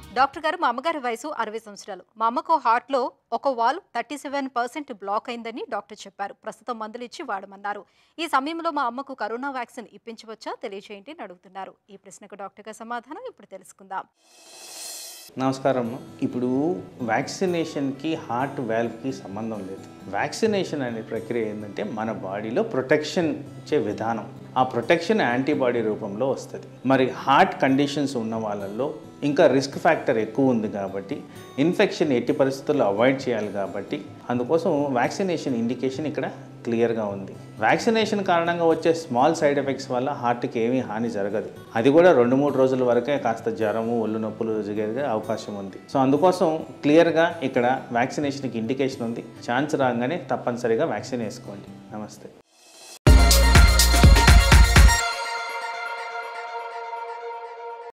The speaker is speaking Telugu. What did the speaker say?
డాక్టర్ గారు మా అమ్మగారి వయసు అరవై సంవత్సరాలు మా అమ్మకు హార్ట్లో ఒక wall thirty seven percent block అయిందని డాక్టర్ చెప్పారు ప్రస్తుతం మందులు ఇచ్చి వాడమన్నారు ఈ సమయంలో మా అమ్మకు కరోనా వ్యాక్సిన్ ఇప్పించవచ్చా తెలియచేయండి అని అడుగుతున్నారు ఈ ప్రశ్నకు డాక్టర్ గారి సమాధానం ఇప్పుడు తెలుసుకుందాం నమస్కారం ఇప్పుడు వ్యాక్సినేషన్కి హార్ట్ వాల్వ్కి సంబంధం లేదు వ్యాక్సినేషన్ అనే ప్రక్రియ ఏంటంటే మన బాడీలో ప్రొటెక్షన్ ఇచ్చే విధానం ఆ ప్రొటెక్షన్ యాంటీబాడీ రూపంలో వస్తుంది మరి హార్ట్ కండిషన్స్ ఉన్న వాళ్ళల్లో ఇంకా రిస్క్ ఫ్యాక్టర్ ఎక్కువ ఉంది కాబట్టి ఇన్ఫెక్షన్ ఎట్టి పరిస్థితుల్లో అవాయిడ్ చేయాలి కాబట్టి అందుకోసం వ్యాక్సినేషన్ ఇండికేషన్ ఇక్కడ క్లియర్గా ఉంది వ్యాక్సినేషన్ కారణంగా వచ్చే స్మాల్ సైడ్ ఎఫెక్ట్స్ వల్ల హార్ట్కి ఏమీ హాని జరగదు అది కూడా రెండు మూడు రోజుల వరకే కాస్త జ్వరము ఒళ్ళు నొప్పులు జరిగే అవకాశం ఉంది సో అందుకోసం క్లియర్గా ఇక్కడ వ్యాక్సినేషన్కి ఇండికేషన్ ఉంది ఛాన్స్ రాగానే తప్పనిసరిగా వ్యాక్సిన్ వేసుకోండి నమస్తే